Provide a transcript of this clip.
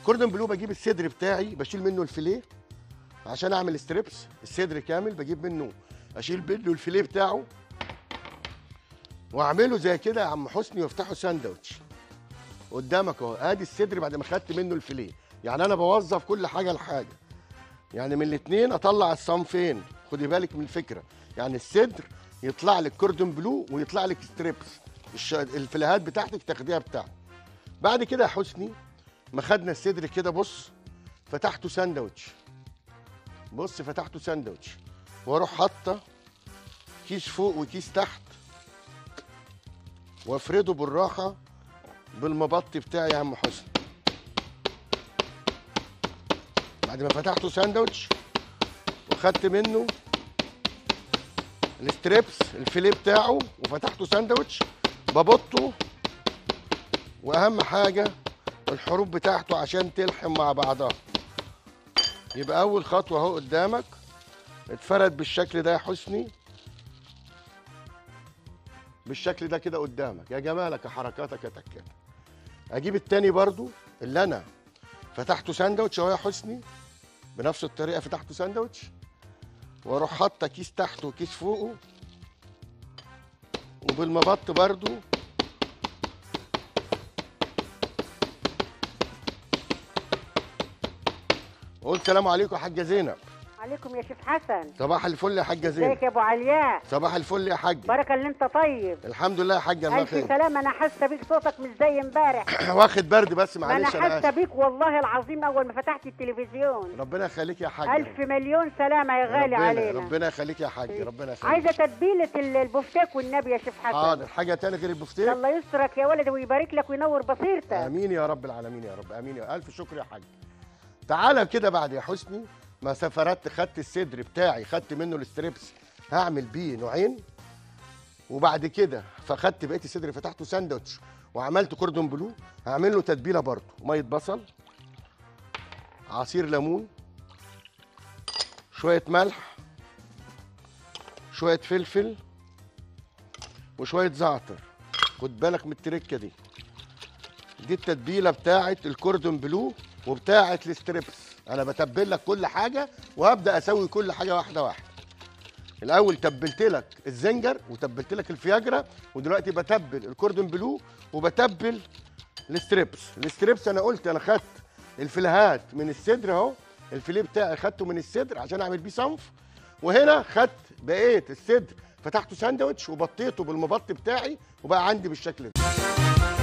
الكوردون بلو بجيب الصدر بتاعي بشيل منه الفيليه عشان اعمل ستريبس الصدر كامل بجيب منه اشيل منه الفيليه بتاعه واعمله زي كده يا عم حسني وافتحه ساندوتش قدامك اهو ادي الصدر بعد ما خدت منه الفيليه يعني انا بوظف كل حاجه لحاجه يعني من الاثنين اطلع الصنفين خدي بالك من الفكره يعني الصدر يطلع لك كوردون بلو ويطلع لك ستريبس الش... الفلاهات بتاعتك تاخديها بتاعته بعد كده يا حسني ما خدنا الصدر كده بص فتحته ساندوتش بص فتحته ساندوتش واروح حاطه كيس فوق وكيس تحت وافرده بالراحه بالمبط بتاعي يا عم حسني بعد ما فتحته ساندوتش وخدت منه الستريبس الفيليه بتاعه وفتحته ساندوتش ببطه واهم حاجه الحروف بتاعته عشان تلحم مع بعضها يبقى اول خطوه اهو قدامك اتفرد بالشكل ده يا حسني بالشكل ده كده قدامك يا جمالك يا حركاتك يا تكات اجيب التاني برضو اللي انا فتحته ساندوتش اهو يا حسني بنفس الطريقه فتحته ساندوتش واروح حاطه كيس تحته وكيس فوقه وبالمبط برضو قول سلام عليكم يا حاجه زينب عليكم يا شيخ حسن صباح الفل يا حاجه زينب ازيك يا ابو علياء صباح الفل يا حاج بركه اللي انت طيب الحمد لله يا حاج الله الف خير سلامه انا حاسه بيك صوتك مش زي امبارح واخد برد بس ما انا معلش انا حاسه آسف. بيك والله العظيم اول ما فتحت التلفزيون ربنا يخليك يا حاج الف مليون سلامه يا غالي ربنا علينا ربنا يخليك يا حاج ربنا يخليك عايزه تتبيله ال- البفتيك والنبي يا شيخ حسن حاضر حاجه تاني غير البفتيك الله يسترك يا ولد ويبارك لك وينور بصيرتك امين يا رب العالمين يا رب امين يا الف شكر يا حاج تعالى كده بعد يا حسني ما سفرت خدت الصدر بتاعي خدت منه الستريبس هعمل بيه نوعين وبعد كده فخدت بقيه الصدر فتحته ساندوتش وعملت كوردون بلو هعمل له تتبيله برضه ميه بصل عصير ليمون شويه ملح شويه فلفل وشويه زعتر خد بالك من التركه دي دي التتبيله بتاعه الكوردون بلو وبتاعه الستريبس انا بتبل لك كل حاجه وهبدا اسوي كل حاجه واحده واحده الاول تبلت لك الزنجر وتبلت لك الفياجرا ودلوقتي بتبل الكوردون بلو وبتبل الستريبس الستريبس انا قلت انا خدت الفيلهات من الصدر اهو الفيليه بتاعي خدته من الصدر عشان اعمل بيه صنف وهنا خدت بقيه الصدر فتحته ساندوتش وبطيته بالمبط بتاعي وبقى عندي بالشكل ده